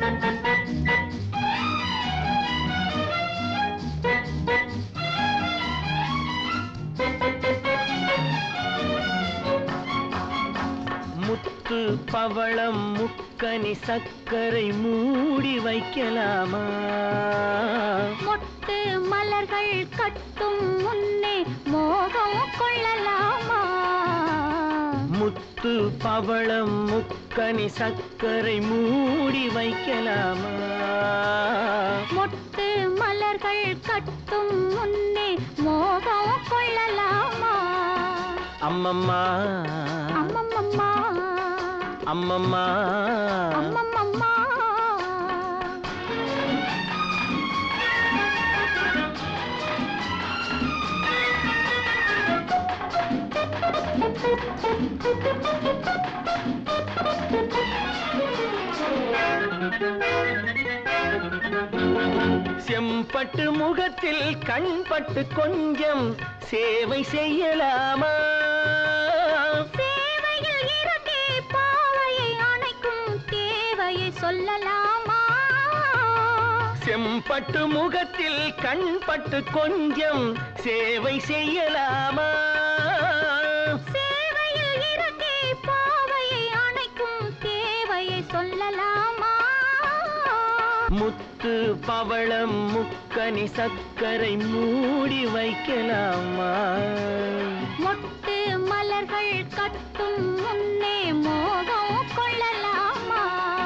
முத்து பவளம் முக்கனி சர்க்கரை மூடி வைக்கலாமா மொட்டு மலர்கள் கட்டும் முன்னே மோகம் கொள்ளலாமா முத்து பவளம் முக்கனி சர்க்கரை மூடி வைக்கலாமா மொட்டு மலர்கள் கட்டும் முன்னே மோகம் கொள்ளலாமா அம்மம்மா அம்மம்மம்மா அம்மம்மா அம்மம்மம்மா செம்பட்டு முகத்தில் கண்பட்டு கொஞ்சம் சேவை செய்யலாமா சேவையில் இறங்கி பாவையை அணைக்கும் தேவையை சொல்லலாமா செம்பட்டு முகத்தில் கண்பட்டு கொஞ்சம் சேவை செய்யலாமா சேவையில் இறங்கி பாவையை அணைக்கும் தேவையை சொல்லலாமா முத்து பவளம் முக்கனி சர்க்கரை மூடி வைக்கலாமா மொட்டு மலர்கள் கட்டும் முன்னே மோகம் கொள்ளலாமா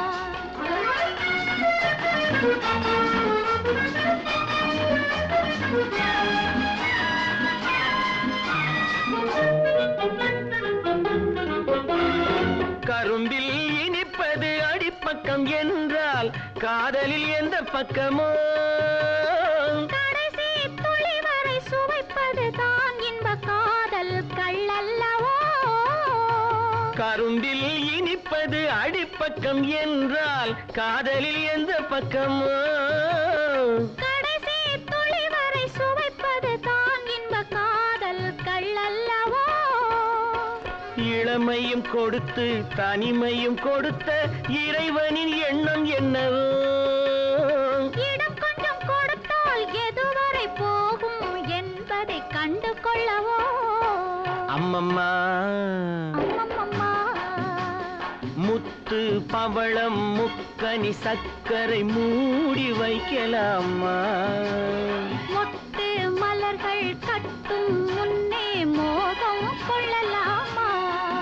கரும்பில் இனிப்பது அடிப்பக்கம் என்றால் காதலில் எந்த பக்கமோ கடைசி துளி வரை சுவைப்பது தான் இன்ப காதல் கள்ளல்லவோ கரும்பில் இனிப்பது அடிப்பக்கம் என்றால் காதலில் எந்த பக்கமோ கடைசி துளி வரை சுவைப்பது தான் இன்ப காதல் கள்ளல்லவோ இளமையும் கொடுத்து தனிமையும் கொடுத்த இறைவனின் எண்ணம் என்னவோ இடம் கொஞ்சம் கொடுத்தால் எதுவரை போகும் என்பதை கண்டு கொள்ளவோ அம்மம்மா அம்மம்மம்மா முத்து பவளம் முக்கனி சர்க்கரை மூடி வைக்கலாமா மொட்டு மலர்கள் கட்டும் முன்னே மோகம் கொள்ளலாமா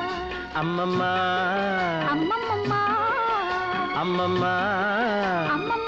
அம்மம்மா அம்மம்மம்மா அம்மம்மா அம்மம்மம்மா